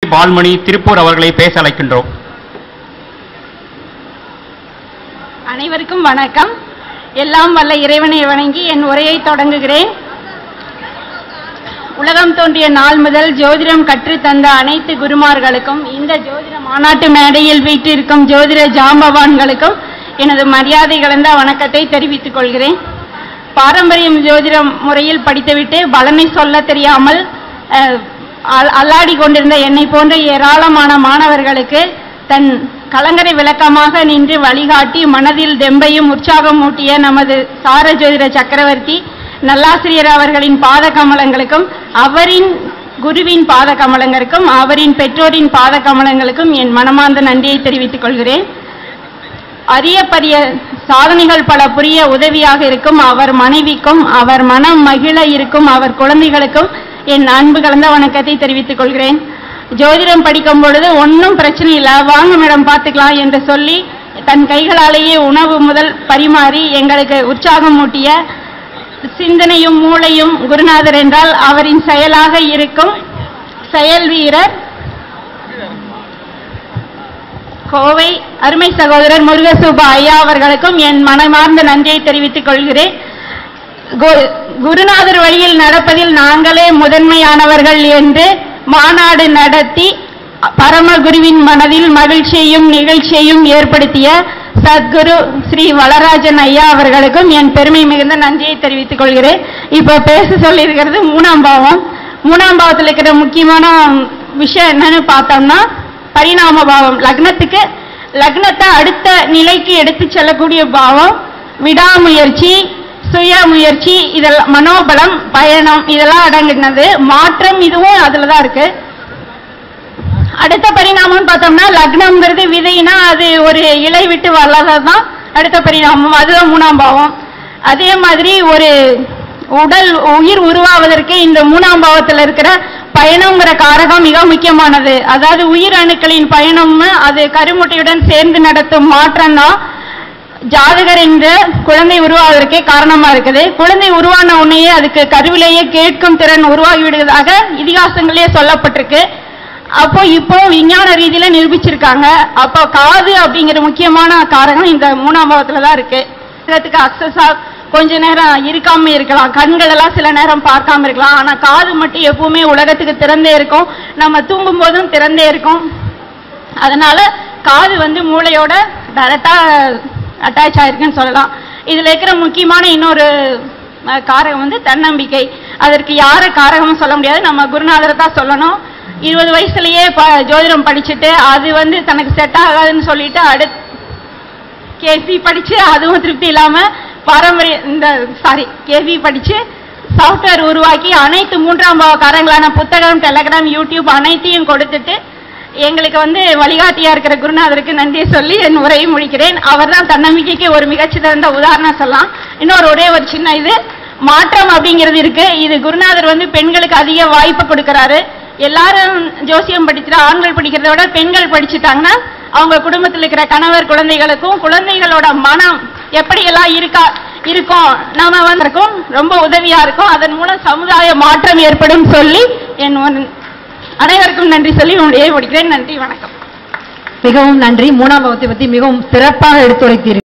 பால்மணி திருப்பூர் அவர்களை பேச அழைக்கின்றோம் அனைவருக்கும் வணக்கம் எல்லாம் வல்ல இறைவனை வணங்கி என் உரையை தொடங்குகிறேன் உலகம் தோன்றிய நாள் முதல் ஜோதிடம் கற்றுத் தந்த அனைத்து குருமார்களுக்கும் இந்த ஜோதிட மாநாட்டு மேடையில் வீற்றிருக்கும் ஜோதிட ஜாம்பவான்களுக்கும் எனது மரியாதை கலந்த வணக்கத்தை தெரிவித்துக் கொள்கிறேன் பாரம்பரியம் ஜோதிடம் முறையில் படித்துவிட்டு பலனை சொல்ல தெரியாமல் அஹ், அல்- அல்லாடி கொண்டிருந்த என்னை போன்ற ஏராளமான மாணவர்களுக்கு தன் கலங்கரை விளக்கமாக நின்று வழிகாட்டி மனதில் தெம்பையும் உற்சாகம் ஊட்டிய நமது சார ஜோதிட சக்கரவர்த்தி நல்லாசிரியர் அவர்களின் பாத கமலங்களுக்கும் அவரின் குருவின் பாத கமலங்களுக்கும் அவரின் பெற்றோரின் பாத கமலங்களுக்கும் என் மனமார்ந்த நன்றியை தெரிவித்துக் கொள்கிறேன் அரிய பரிய சாதனைகள் பல புரிய உதவியாக இருக்கும் அவர் மனைவிக்கும் அவர் மனம் மகிழ இருக்கும் அவர் குழந்தைகளுக்கும் என் அன்பு கலந்த வணக்கத்தை தெரிவித்துக் கொள்கிறேன் ஜோதிடம் படிக்கும் பொழுது ஒன்றும் பிரச்சனை இல்லை வாங்க மேடம் பார்த்துக்கலாம் என்று சொல்லி தன் கைகளாலேயே உணவு முதல் பரிமாறி எங்களுக்கு உற்சாகம் ஊட்டிய சிந்தனையும் மூளையும் குருநாதர் என்றால் அவரின் செயலாக இருக்கும் செயல் வீரர் கோவை அருமை சகோதரர் முருகசுபா ஐயா அவர்களுக்கும் என் மனமார்ந்த நன்றியை தெரிவித்துக் கொள்கிறேன் கு- குருநாதர் வழியில் நடப்பதில் நாங்களே முதன்மையானவர்கள் என்று மாநாடு நடத்தி பரமகுருவின் மனதில் மகிழ்ச்சியையும் நிகழ்ச்சியையும் ஏற்படுத்திய சத்குரு ஸ்ரீ வளராஜன் ஐயா அவர்களுக்கும் என் பெருமை மிகுந்த நன்றியை தெரிவித்துக் கொள்கிறேன் இப்போ பேச சொல்லியிருக்கிறது மூணாம் பாவம் மூணாம் பாவத்தில் இருக்கிற முக்கியமான விஷயம் என்னன்னு பார்த்தோம்னா பரிணாம பாவம் லக்னத்துக்கு லக்னத்தை அடுத்த நிலைக்கு எடுத்து செல்லக்கூடிய பாவம் விடாமுயற்சி சுய முயற்சி இதெல்லாம் மனோபலம் பயணம் இதெல்லாம் அடங்கினது மாற்றம் இதுவும் அதுல தான் இருக்கு அடுத்த பரிணாமம் பார்த்தோம்னா லக்னம்ங்கிறது விதைனா அது ஒரு இலை விட்டு வளர்றதுதான் அடுத்த பரிணாமம் அதுதான் மூணாம் பாவம் அதே மாதிரி ஒரு உடல் உயிர் உருவாவதற்கு இந்த மூணாம் பாவத்தில் இருக்கிற பயணம்ங்கிற காரகம் மிக முக்கியமானது அதாவது உயிர் அணுக்களின் பயணம்னு அது கருமுட்டையுடன் சேர்ந்து நடத்தும் மாற்றம் தான் ஜாதகர் என்ற குழந்தை உருவாவதற்கே காரணமா இருக்குது குழந்தை உருவான உடனேயே அதுக்கு கருவிலேயே கேட்கும் திறன் உருவாகி விடுவதாக இதிகாசங்களே சொல்லப்பட்டிருக்கு அப்போ இப்போ விஞ்ஞான ரீதியில நிரூபிச்சிருக்காங்க அப்போ காது அப்படிங்கிற முக்கியமான காரகம் இந்த மூணாம் பாவத்துல தான் இருக்கு சிலத்துக்கு அக்சஸா கொஞ்ச நேரம் இருக்காம இருக்கலாம் கண்கள் எல்லாம் சில நேரம் பார்க்காம இருக்கலாம் ஆனா காது மட்டும் எப்பவுமே உலகத்துக்கு திறந்தே இருக்கும் நம்ம தூங்கும் போதும் திறந்தே இருக்கும் அதனால காது வந்து மூளையோட டைரக்டா அட்டாச் ஆயிருக்குன்னு சொல்லலாம் இதுல இருக்கிற முக்கியமான இன்னொரு அஹ், காரகம் வந்து தன்னம்பிக்கை அதற்கு யார காரகமும் சொல்ல முடியாது நம்ம குருநாதரை தான் சொல்லணும் இருபது வயசுலயே ப- ஜோதிடம் படிச்சுட்டு அது வந்து தனக்கு செட் ஆகாதுன்னு சொல்லிட்டு அடுத்து கேசி படிச்சு அதுவும் திருப்தி இல்லாம பாரம்பரிய இந்த சாரி கேசி படிச்சு சாஃப்ட்வேர் உருவாக்கி அனைத்து மூன்றாம் பாவக்காரங்களான புத்தகம் டெலகிராம் யூடியூப் அனைத்தையும் கொடுத்துட்டு எங்களுக்கு வந்து வழிகாட்டியா இருக்கிற குருநாதருக்கு நன்றி சொல்லி என் உரையை முடிக்கிறேன் அவர்தான் தன்னம்பிக்கைக்கு ஒரு மிகச்சிறந்த உதாரணம் சொல்லலாம் இன்னொரு ஒரே ஒரு சின்ன இது மாற்றம் அப்படிங்கிறது இருக்கு இது குருநாதர் வந்து பெண்களுக்கு அதிக வாய்ப்பு கொடுக்கறாரு எல்லாரும் ஜோசியம் படிச்சுட்டு ஆண்கள் படிக்கிறத விட பெண்கள் படிச்சுட்டாங்கன்னா அவங்க குடும்பத்தில் இருக்கிற கணவர் குழந்தைகளுக்கும் குழந்தைகளோட மனம் எப்படியெல்லாம் இருக்கா இருக்கும் நாம வந்து இருக்கும் ரொம்ப உதவியா இருக்கும் அதன் மூலம் சமுதாய மாற்றம் ஏற்படும் சொல்லி என் ஒரு- அனைவருக்கும் நன்றி சொல்லி உங்களுடைய முடிக்கிறேன் நன்றி வணக்கம் மிகவும் நன்றி மூணாம் பாவத்தை பத்தி மிகவும் சிறப்பாக எடுத்துரைத்தீர்கள்